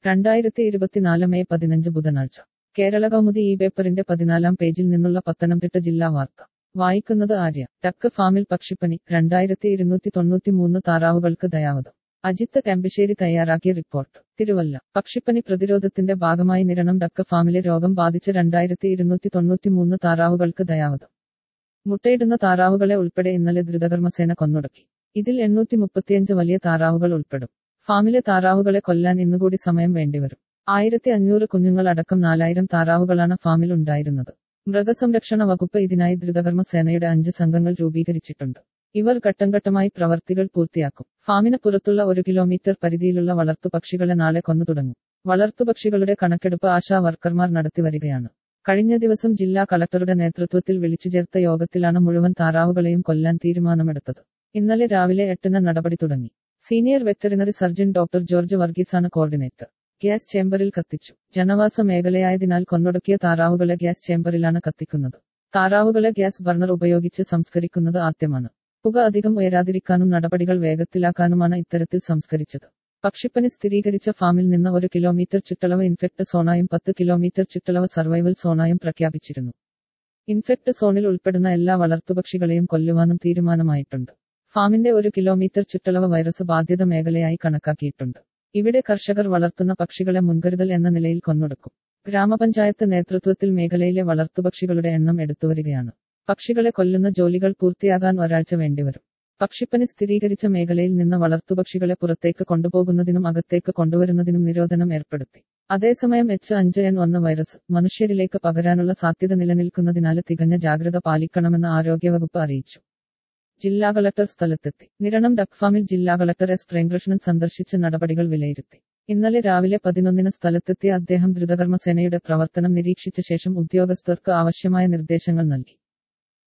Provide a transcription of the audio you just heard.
രണ്ടായിരത്തി ഇരുപത്തിനാല് മെയ് പതിനഞ്ച് ബുധനാഴ്ച കേരള കൗമുദി ഈ പേപ്പറിന്റെ പതിനാലാം പേജിൽ നിന്നുള്ള പത്തനംതിട്ട ജില്ലാ വാർത്ത വായിക്കുന്നത് ആര്യ ടക്ക് ഫാമിൽ പക്ഷിപ്പനി രണ്ടായിരത്തി ഇരുന്നൂറ്റി തൊണ്ണൂറ്റി മൂന്ന് താറാവുകൾക്ക് ദയാവധം അജിത്ത് കെമ്പശ്ശേരി തയ്യാറാക്കിയ റിപ്പോർട്ട് തിരുവല്ല പക്ഷിപ്പനി പ്രതിരോധത്തിന്റെ ഭാഗമായി നിരണം ഡക്ക് ഫാമിലെ രോഗം ബാധിച്ച രണ്ടായിരത്തി ഇരുന്നൂറ്റി തൊണ്ണൂറ്റി മൂന്ന് താറാവുകൾക്ക് ദയാവധം മുട്ടയിടുന്ന താറാവുകളെ ഉൾപ്പെടെ ഇന്നലെ ദ്രുതകർമ്മസേന കൊന്നൊടുക്കി ഇതിൽ എണ്ണൂറ്റി മുപ്പത്തിയഞ്ച് വലിയ താറാവുകൾ ഉൾപ്പെടും ഫാമിലെ താറാവുകളെ കൊല്ലാൻ ഇന്നുകൂടി സമയം വേണ്ടിവരും ആയിരത്തി അഞ്ഞൂറ് കുഞ്ഞുങ്ങൾ അടക്കം നാലായിരം താറാവുകളാണ് ഫാമിൽ ഉണ്ടായിരുന്നത് മൃഗസംരക്ഷണ വകുപ്പ് ഇതിനായി ദ്രുതകർമ്മ സേനയുടെ അഞ്ച് സംഘങ്ങൾ രൂപീകരിച്ചിട്ടുണ്ട് ഇവർ ഘട്ടംഘട്ടമായി പ്രവർത്തികൾ പൂർത്തിയാക്കും ഫാമിന് പുറത്തുള്ള ഒരു കിലോമീറ്റർ പരിധിയിലുള്ള വളർത്തുപക്ഷികളെ നാളെ കൊന്നു തുടങ്ങും വളർത്തുപക്ഷികളുടെ കണക്കെടുപ്പ് ആശാ വർക്കർമാർ നടത്തിവരികയാണ് കഴിഞ്ഞ ദിവസം ജില്ലാ കളക്ടറുടെ നേതൃത്വത്തിൽ വിളിച്ചു ചേർത്ത യോഗത്തിലാണ് മുഴുവൻ താറാവുകളെയും കൊല്ലാൻ തീരുമാനമെടുത്തത് ഇന്നലെ രാവിലെ എട്ടിന് നടപടി തുടങ്ങി senior veterinary surgeon doctor George വർഗീസാണ് കോർഡിനേറ്റർ ഗ്യാസ് ചേംബറിൽ കത്തിച്ചു ജനവാസ മേഖലയായതിനാൽ കൊന്നൊടുക്കിയ താറാവുകളെ ഗ്യാസ് ചേംബറിലാണ് കത്തിക്കുന്നത് താറാവുകളെ ഗ്യാസ് ബർണർ ഉപയോഗിച്ച് സംസ്കരിക്കുന്നത് ആദ്യമാണ് പുക അധികം ഉയരാതിരിക്കാനും നടപടികൾ വേഗത്തിലാക്കാനുമാണ് ഇത്തരത്തിൽ സംസ്കരിച്ചത് പക്ഷിപ്പനി സ്ഥിരീകരിച്ച ഫാമിൽ നിന്ന് ഒരു കിലോമീറ്റർ ചുറ്റളവ് ഇൻഫെക്ട് സോണായും പത്ത് കിലോമീറ്റർ ചുറ്റളവ് സർവൈവൽ സോണായും പ്രഖ്യാപിച്ചിരുന്നു ഇൻഫെക്ട് സോണിൽ ഉൾപ്പെടുന്ന എല്ലാ വളർത്തുപക്ഷികളെയും കൊല്ലുവാനും തീരുമാനമായിട്ടുണ്ട് ഫാമിന്റെ ഒരു കിലോമീറ്റർ ചുറ്റളവ് വൈറസ് ബാധിത മേഖലയായി കണക്കാക്കിയിട്ടുണ്ട് ഇവിടെ കർഷകർ വളർത്തുന്ന പക്ഷികളെ മുൻകരുതൽ എന്ന നിലയിൽ കൊന്നൊടുക്കും ഗ്രാമപഞ്ചായത്ത് നേതൃത്വത്തിൽ മേഖലയിലെ വളർത്തുപക്ഷികളുടെ എണ്ണം എടുത്തുവരികയാണ് പക്ഷികളെ കൊല്ലുന്ന ജോലികൾ പൂർത്തിയാകാൻ ഒരാഴ്ച വേണ്ടിവരും പക്ഷിപ്പനി സ്ഥിരീകരിച്ച മേഖലയിൽ നിന്ന് വളർത്തുപക്ഷികളെ പുറത്തേക്ക് കൊണ്ടുപോകുന്നതിനും അകത്തേക്ക് കൊണ്ടുവരുന്നതിനും നിരോധനം ഏർപ്പെടുത്തി അതേസമയം എച്ച് അഞ്ച് എൻ ഒന്ന് വൈറസ് മനുഷ്യരിലേക്ക് പകരാനുള്ള സാധ്യത നിലനിൽക്കുന്നതിനാൽ തികഞ്ഞ ജാഗ്രത പാലിക്കണമെന്ന് ആരോഗ്യവകുപ്പ് അറിയിച്ചു ജില്ലാ കളക്ടർ സ്ഥലത്തെത്തി നിരണം ഡക്ഫാമിൽ ജില്ലാ കളക്ടർ എസ് പ്രേംകൃഷ്ണൻ സന്ദർശിച്ച് നടപടികൾ വിലയിരുത്തി ഇന്നലെ രാവിലെ പതിനൊന്നിന് സ്ഥലത്തെത്തിയ അദ്ദേഹം ദ്രുതകർമ്മസേനയുടെ പ്രവർത്തനം നിരീക്ഷിച്ച ശേഷം ഉദ്യോഗസ്ഥർക്ക് ആവശ്യമായ നിർദ്ദേശങ്ങൾ നൽകി